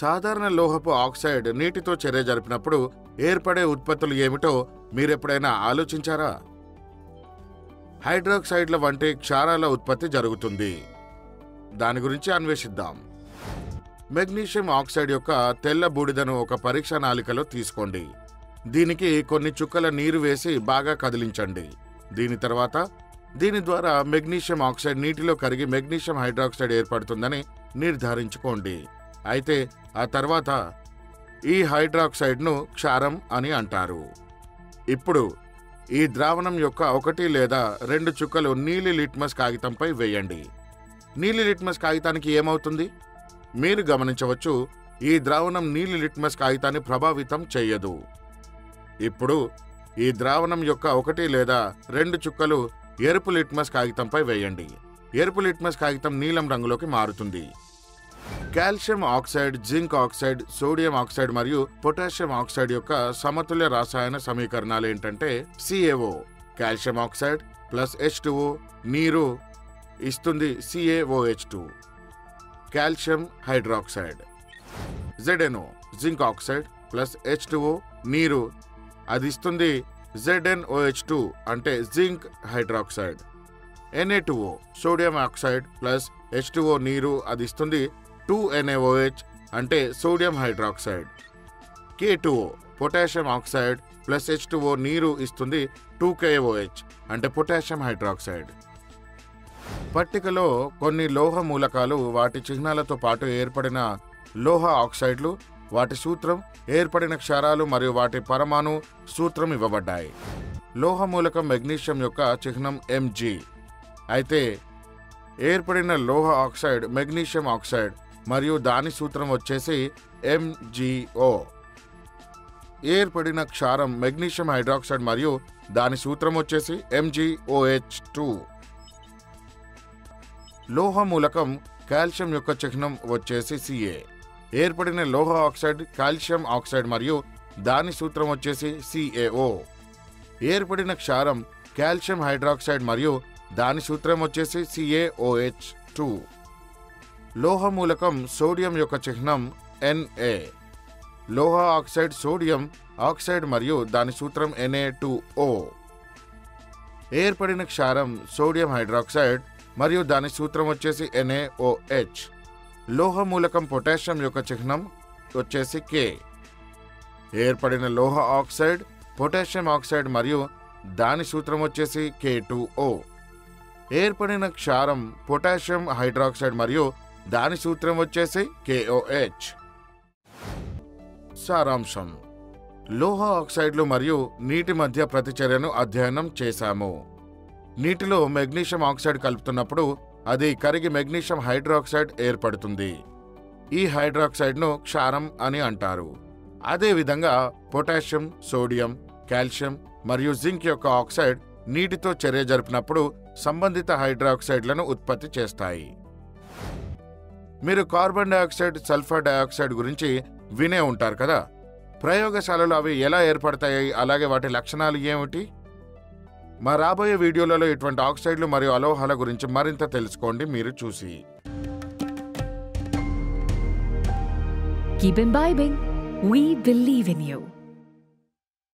సాధారణ లోహపు ఆక్సైడ్ నీటితో చర్య జరిపినప్పుడు ఏర్పడే ఉత్పత్తులు ఏమిటో మీరెప్పుడైనా ఆలోచించారా హైడ్రాక్సైడ్ల వంటి క్షారాల ఉత్పత్తి జరుగుతుంది దాని గురించి అన్వేషిద్దాం మెగ్నీషియం ఆక్సైడ్ యొక్క తెల్ల బూడిదను ఒక పరీక్ష నాలికలో తీసుకోండి దీనికి కొన్ని చుక్కల నీరు వేసి బాగా కదిలించండి దీని తర్వాత దీని ద్వారా మెగ్నీషియం ఆక్సైడ్ నీటిలో కరిగి మెగ్నీషియం హైడ్రాక్సైడ్ ఏర్పడుతుందని నిర్ధారించుకోండి అయితే ఆ తర్వాత ఈ హైడ్రాక్సైడ్ను క్షారం అని అంటారు ఇప్పుడు ఈ ద్రావణం యొక్క ఒకటి లేదా రెండు చుక్కలు నీలి లిట్మస్ కాగితంపై వేయండి నీలి లిట్మస్ కాగితానికి ఏమవుతుంది మీరు గమనించవచ్చు ఈ ద్రావణం నీలి లిట్మస్ కాగితాన్ని ప్రభావితం చేయదు ఇప్పుడు ఈ ద్రావణం యొక్క ఒకటి లేదా రెండు చుక్కలు ఎరుపు లిట్మస్ కాగితంపై వేయండి ఎరుపు లిట్మస్ కాగితం నీలం రంగులోకి మారుతుంది calcium oxide zinc oxide sodium oxide మరియు పొటాషియం ఆక్సైడ్ యొక్క సమతుల్య రసాయన సమీకరణాలు ఏంటంటే C A O calcium oxide plus H నీరు ఇస్తుంది C A O H two calcium hydroxide Z N O zinc oxide plus H నీరు అది ఇస్తుంది జెడ్ఎన్ఓహెచ్ టూ అంటే zinc hydroxide N A sodium oxide plus H నీరు అది ఇస్తుంది టూ ఎన్ఏఓహెచ్ అంటే sodium hydroxide K potassium oxide plus H నీరు ఇస్తుంది టూ కేఓహెచ్ అంటే పొటాషియం హైడ్రాక్సైడ్ పట్టికలో కొన్ని లోహ మూలకాలు వాటి చిహ్నాలతో పాటు ఏర్పడిన లోహ ఆక్సైడ్లు వాటి సూత్రం ఏర్పడిన క్షారాలు మరియు వాటి పరమాణు సూత్రం ఇవ్వబడ్డాయి లోహ మూలకం మెగ్నీషియం యొక్క చిహ్నం ఎంజీ అయితే ఏర్పడిన లోహ ఆక్సైడ్ మెగ్నీషియం ఆక్సైడ్ మరియు దాని సూత్రం వచ్చేసి ఎంజిఓ ఏర్పడిన క్షారం మెగ్నీషియం హైడ్రాక్సైడ్ మరియు దాని సూత్రం వచ్చేసి ఎంజిఓహెచ్ టూ లోహ మూలకం కాల్షియం యొక్క చిహ్నం వచ్చేసి సిఏ ఏర్పడిన లోహ ఆక్సైడ్ కాల్షియం ఆక్సైడ్ మరియు దాని సూత్రం వచ్చేసి సిఏఓ ఏర్పడిన క్షారం కాల్షియం హైడ్రాక్సైడ్ మరియు దాని సూత్రం వచ్చేసి సిఏఓహెచ్ టూ లోహ మూలకం సోడియం యొక్క చిహ్నం ఎన్ఏ లోహ ఆక్సైడ్ సోడియం ఆక్సైడ్ మరియు దాని సూత్రం ఎన్ఏ టూ ఓ ఏర్పడిన క్షారం సోడియం హైడ్రాక్సైడ్ మరియు దాని సూత్రం వచ్చేసి ఎన్ఏఓహెచ్ లోహ మూలకం పొటాషియం యొక్క చిహ్నం వచ్చేసి కే ఏర్పడిన లోహ ఆక్సైడ్ పొటాషియం ఆక్సైడ్ మరియు దాని సూత్రం వచ్చేసి కే ఓ ఏర్పడిన క్షారం పొటాషియం హైడ్రాక్సైడ్ మరియు దాని సూత్రం వచ్చేసి కేఓహెచ్ సారాంశం లోహ ఆక్సైడ్లు మరియు నీటి మధ్య ప్రతిచర్యను అధ్యయనం చేశాము నీటిలో మెగ్నీషియం ఆక్సైడ్ కలుపుతున్నప్పుడు అది కరిగి మెగ్నీషియం హైడ్రాక్సైడ్ ఏర్పడుతుంది ఈ హైడ్రాక్సైడ్ను క్షారం అని అంటారు అదేవిధంగా పొటాషియం సోడియం కాల్షియం మరియు జింక్ యొక్క ఆక్సైడ్ నీటితో చర్య జరిపినప్పుడు సంబంధిత హైడ్రాక్సైడ్లను ఉత్పత్తి చేస్తాయి మీరు కార్బన్ డయాక్సైడ్ సల్ఫర్ డయాక్సైడ్ గురించి వినే ఉంటారు కదా ప్రయోగశాలలో అవి ఎలా ఏర్పడతాయి అలాగే వాటి లక్షణాలు ఏమిటి మా రాబోయే వీడియోలలో ఇటువంటి ఆక్సైడ్లు మరియు అలోహాల గురించి మరింత తెలుసుకోండి మీరు చూసి Keep imbibing. We believe in you.